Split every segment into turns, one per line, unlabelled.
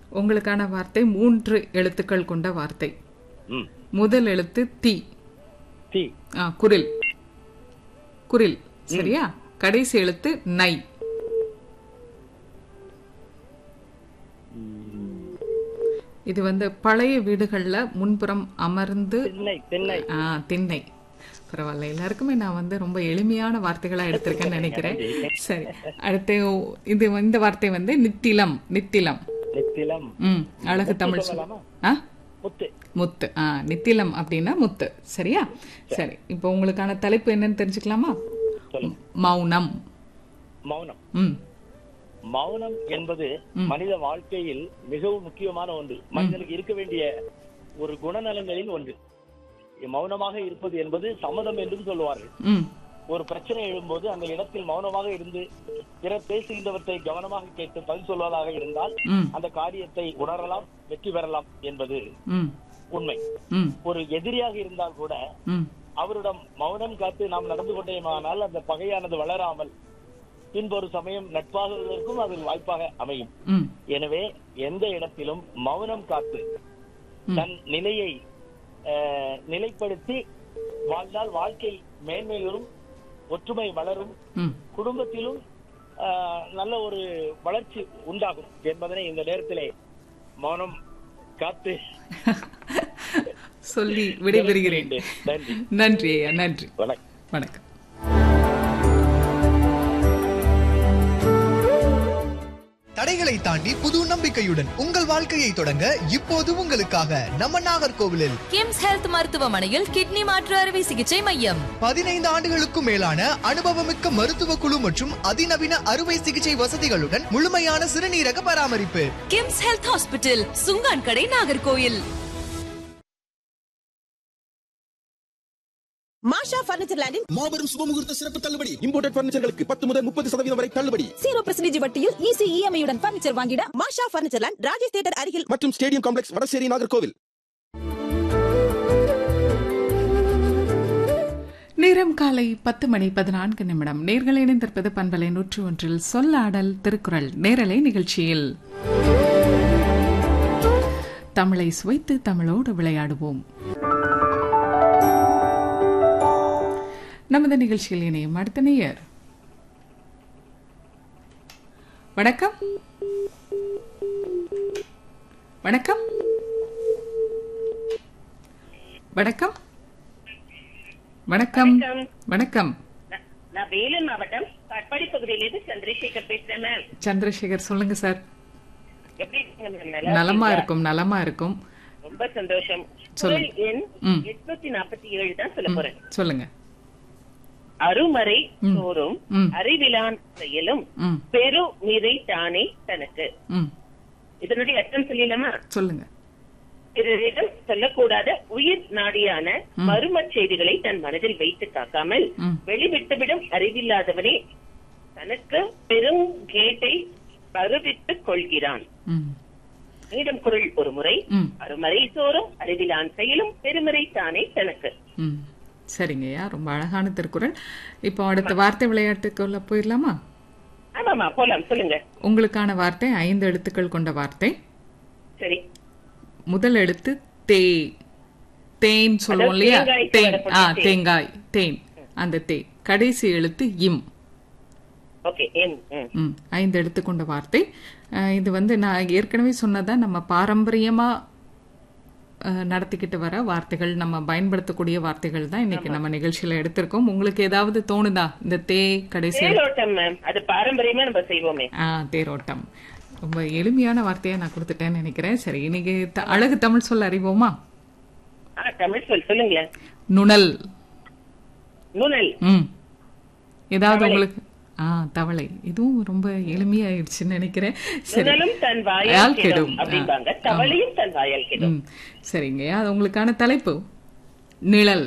உங்களுக்கான வார்த்தை மூன்று எழுத்துக்கள் கொண்ட வார்த்தை
ம்
முதல் எழுத்து தி
தி
ஆ, குரில் குரில் சரியா கடைசி எழுத்து நை இது வந்து பழைய வீடுகள்ல முன்புறம் அமர்ந்து
திண்ணை திண்ணை
ஆ, திண்ணை பரவாயில்ல எல்லாருக்குமே நான் வந்து ரொம்ப எளிமையான வார்த்தைகளா எடுத்திருக்கேன்னு நினைக்கிறேன் சரி அடுத்து இது இந்த வார்த்தை வந்து நித்திலம் நித்திலம்
நெத்திலம்
ம் அழகு தமிழ் சொல்
சொல்லலாமா?
ஆ
முத்து
முத்து ஆ நித்திலம் அப்படின்னா முத்து சரியா சரி இப்போ உங்களுக்கான தலைப்பு என்னன்னு தெரிஞ்சுக்கலாமா
சொல்லுங்க
மௌனம்
மௌனம்
ம்
மௌனம் என்பது மனித வாழ்க்கையில் மிகவும் முக்கியமான ஒன்று மனிதனுக்கு இருக்க வேண்டிய ஒரு குணநலங்களில் ஒன்று மௌனமாக இருப்பது என்பது சம்மதம் என்றும் சொல்லுவார்கள்
ம்
ஒரு பிரச்சனை எழும்போது அந்த இடத்தில் மௌனமாக இருந்து பிறர் பேசுகின்றவற்றை கவனமாக கேட்டு பதில் சொல்வதாக இருந்தால்
ம்
அந்த காரியத்தை உணரலாம் வெற்றி பெறலாம் என்பது
ம்
உண்மை
ம்
ஒரு எதிரியாக இருந்தால் கூட
ம்
அவரிடம் மௌனம் காத்து நாம் நடந்து கொண்டேமானால் அந்த பகையானது வளராமல் பின்பொரு சமயம் நட்பாகுவதற்கும் அது வாய்ப்பாக அமையும்
ம்
எனவே எந்த இடத்திலும் மௌனம் காத்து தன் நிலையை அஹ், நிலைப்படுத்தி வாழ்ந்தால் வாழ்க்கை மேன்மேலும் ஒற்றுமை வளரும்
ம்
குடும்பத்திலும் அஹ், நல்ல ஒரு வளர்ச்சி உண்டாகும் என்பதனை இந்த நேரத்திலே மௌனம் காத்து
சொல்லி விடைபெறுகிறேன்
நன்றி
நன்றி ஐயா நன்றி
வணக்கம்
வணக்கம்
தடைகளை தாண்டி புது நம்பிக்கையுடன் உங்கள் வாழ்க்கையை தொடங்க இப்போது உங்களுக்காக நம்ம நாகர்கோவிலில்
கிம்ஸ் ஹெல்த் மருத்துவமனையில் கிட்னி மாற்று அறுவை சிகிச்சை மையம்
பதினைந்து ஆண்டுகளுக்கும் மேலான அனுபவமிக்க மருத்துவ குழு மற்றும் அதிநவீன அறுவை சிகிச்சை வசதிகளுடன் முழுமையான சிறுநீரக பராமரிப்பு
கிம்ஸ் ஹெல்த் ஹாஸ்பிட்டல் சுங்கான் கடை நாகர்கோயில்
மாஷா பர்னிச்சர் லேண்டின்
மாபெரும் சுபமுகூர்த்த சிறப்பு தள்ளுபடி இம்போர்டட் பர்னிச்சர்களுக்கு பத்து முதல் முப்பது சதவீதம் வரை தள்ளுபடி
ஜீரோ பர்சன்டேஜ் வட்டியில் ஈஸி இஎம்ஐ உடன் பர்னிச்சர் வாங்கிட Masha furniture land Rajesh theatre அருகில்
மற்றும் ஸ்டேடியம் காம்ப்ளெக்ஸ் வடசேரி நாகர்கோவில்
நேரம் காலை பத்து மணி பதினான்கு நிமிடம் நேர்கள் இணைந்திருப்பது பண்பலை நூற்றி ஒன்றில் சொல்லாடல் திருக்குறள் நேரலை நிகழ்ச்சியில் தமிழை சுவைத்து தமிழோடு விளையாடுவோம் நமது நிகழ்ச்சியில் இணையும் அடுத்த நேயர் வணக்கம் வணக்கம் வணக்கம் வணக்கம் வணக்கம்
நான் நான் வேலூர் மாவட்டம் கட்பாடி பகுதியிலிருந்து சந்திரசேகர் பேசுறேன் மேம்
சந்திரசேகர் சொல்லுங்க சார்
எப்படி இருக்கீங்க மேம்? நல்லா
நலமா
இருக்கீங்களா?
இருக்கும் நலமா இருக்கும்
ரொம்ப சந்தோஷம்
சொல்லுங்க.
குரல் எண்
ம்.
எட்நூத்தி நாற்பத்தி ஏழு தான் சொல்ல போறேன்
சொல்லுங்க
அருமறை
ம்.
தோறும்
ம்.
அறிவிலான் செயலும்
ம்
பெரு நிறை தானே தனக்கு
ம்
இதனுடைய அர்த்தம் சொல்லலாமா
சொல்லுங்க
பிறரிடம் சொல்லக்கூடாத உயிர் நாடியான மர்ம செய்திகளை தன் மனதில் வைத்து காக்காமல்
ம்.
வெளிவிட்டுவிடும் அறிவில்லாதவனே தனக்கு பெரும் கேட்டை பருவித்துக் கொள்கிறான்
ம்
மீண்டும் குரல் ஒரு முறை
ம்
அருமறை தோறும் அறிவிலான் செயலும் பெருமறை தானே தனக்கு
ம் சரிங்கய்யா ரொம்ப அழகான திருக்குறள் இப்போ அடுத்த வார்த்தை விளையாட்டுக்குள்ள போயிடலாமா
ஆமாமா போலாம் சொல்லுங்க
உங்களுக்கான வார்த்தை ஐந்து எழுத்துக்கள் கொண்ட வார்த்தை
சரி
முதல் எழுத்து தே தேன் சொல்லுவோம்
அதாவது
இல்லையா
தேங்காய்க்கு
தேன்
வரக்கூடிய
ஆ
தேன்.
தேங்காய் தேன் அந்த தே கடைசி எழுத்து இம்
ஓகே என் ம்.
ம் ஐந்து எழுத்து கொண்ட வார்த்தை அஹ், இது வந்து நான் ஏற்கனவே சொன்னதா நம்ம பாரம்பரியமா அஹ், நடத்திக்கிட்டு வர வார்த்தைகள் நம்ம பயன்படுத்தக்கூடிய வார்த்தைகள் தான் இன்னைக்கு நம்ம நிகழ்ச்சியில எடுத்திருக்கோம் உங்களுக்கு ஏதாவது தோணுதா இந்த தே கடைசி எழுத்து-
தேரோட்டம் மேம் அது பாரம்பரியமா நம்ம செய்வோமே
ஆ தேரோட்டம் ரொம்ப எளிமையான வார்த்தையை நான் கொடுத்துட்டேன்னு நினைக்கிறேன் சரி இன்னைக்கு த- அழகு தமிழ் சொல்ல அறிவோமா
ஆ தமிழ் சொல் சொல்லுங்களேன்
நுணல்
நுணல்
ம் ஏதாவது
தவளை.
உங்களுக்கு ஆ தவளை இதுவும் ரொம்ப எளிமையாயிடுச்சுன்னு நினைக்கிறேன் சரி
நுணலும் தன் வாயால்
வாயால்
கெடும்
கெடும்.
அப்படிம்பாங்க
ஆ.
தவளையும் தன் வாயால் கெடும்
ம் சரிங்க அது உங்களுக்கான தலைப்பு நிழல்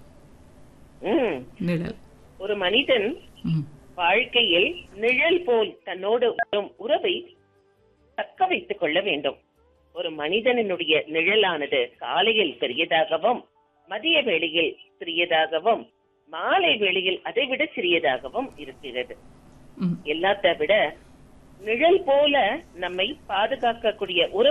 ம்.
நிழல்
ஒரு மனிதன்
ம்
வாழ்க்கையில் நிழல் போல் தன்னோடு வரும் உறவை தக்க வைத்துக் கொள்ள வேண்டும் ஒரு மனிதனினுடைய நிழலானது காலையில் பெரியதாகவும் மதிய வேளையில் சிறியதாகவும் மாலை வேளையில் அதைவிட சிறியதாகவும் இருக்கிறது
ம்
எல்லாத்த விட நிழல் போல நம்மை பாதுகாக்கக்கூடிய உறவு